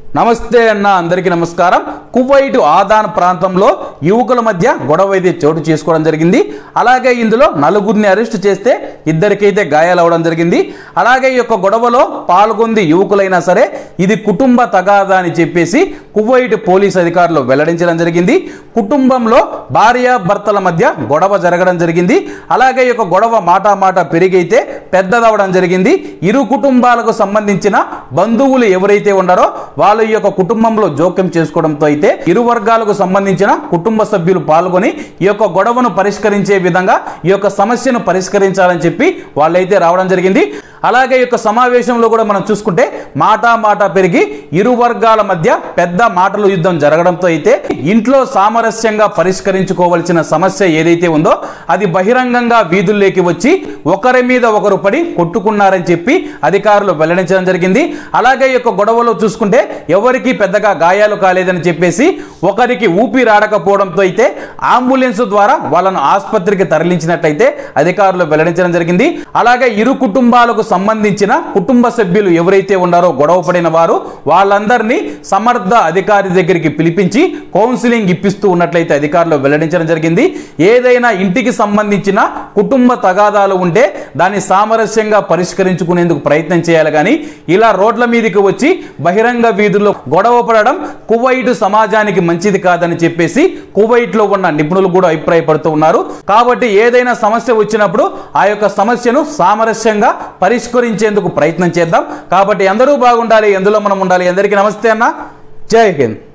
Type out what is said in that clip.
నమస్తే అన్న అందరికీ నమస్కారం కువైట్ ఆదాన్ ప్రాంతంలో యువకుల మధ్య గొడవ అయితే చోటు చేసుకోవడం జరిగింది అలాగే ఇందులో నలుగురిని అరెస్ట్ చేస్తే ఇద్దరికైతే గాయాలవడం జరిగింది అలాగే ఈ యొక్క గొడవలో పాల్గొంది యువకులైనా సరే ఇది కుటుంబ తగాదా అని చెప్పేసి కువైట్ పోలీస్ అధికారులు వెల్లడించడం జరిగింది కుటుంబంలో భార్య భర్తల మధ్య గొడవ జరగడం జరిగింది అలాగే ఈ యొక్క గొడవ మాట మాట పెరిగైతే పెద్దదవడం జరిగింది ఇరు కుటుంబాలకు సంబంధించిన బంధువులు ఎవరైతే ఉన్నారో వాళ్ళ యొక్క కుటుంబంలో జోక్యం చేసుకోవడంతో అయితే ఇరు వర్గాలకు సంబంధించిన కుటుంబ సభ్యులు పాల్గొని ఈ యొక్క గొడవను పరిష్కరించే విధంగా ఈ యొక్క సమస్యను పరిష్కరించాలని చెప్పి వాళ్ళైతే రావడం జరిగింది అలాగే ఈ యొక్క సమావేశంలో కూడా మనం చూసుకుంటే మాటా మాట పెరిగి ఇరు వర్గాల మధ్య పెద్ద మాటలు యుద్ధం జరగడంతో అయితే ఇంట్లో సామరస్యంగా పరిష్కరించుకోవాల్సిన సమస్య ఏదైతే ఉందో అది బహిరంగంగా వీధుల్లోకి వచ్చి ఒకరి మీద ఒకరు పడి కొట్టుకున్నారని చెప్పి అధికారులు వెల్లడించడం జరిగింది అలాగే ఈ యొక్క గొడవలో చూసుకుంటే ఎవరికి పెద్దగా గాయాలు కాలేదని చెప్పేసి ఒకరికి ఊపిరాడకపోవడంతో అయితే అంబులెన్స్ ద్వారా వాళ్ళను ఆసుపత్రికి తరలించినట్లయితే అధికారులు వెల్లడించడం జరిగింది అలాగే ఇరు కుటుంబాలకు సంబంధించిన కుటుంబ సభ్యులు ఎవరైతే ఉన్నారో గొడవ పడిన వారు వాళ్ళందరినీ సమర్థ అధికారి దగ్గరికి పిలిపించి కౌన్సిలింగ్ ఇప్పిస్తూ ఉన్నట్లయితే అధికారులు వెల్లడించడం జరిగింది ఏదైనా ఇంటికి సంబంధించిన కుటుంబ తగాదాలు ఉంటే దాన్ని సామరస్యంగా పరిష్కరించుకునేందుకు ప్రయత్నం చేయాలి కానీ ఇలా రోడ్ల మీదకి వచ్చి బహిరంగ వీధుల్లో గొడవ పడడం కువైట్ సమాజానికి మంచిది కాదని చెప్పేసి కువైట్ లో ఉన్న నిపుణులు కూడా అభిప్రాయపడుతూ ఉన్నారు కాబట్టి ఏదైనా సమస్య వచ్చినప్పుడు ఆ యొక్క సమస్యను సామరస్యంగా పరిష్కరించేందుకు ప్రయత్నం చేద్దాం కాబట్టి అందరూ బాగుండాలి ఎందులో మనం ఉండాలి అందరికీ నమస్తే అన్న జై హింద్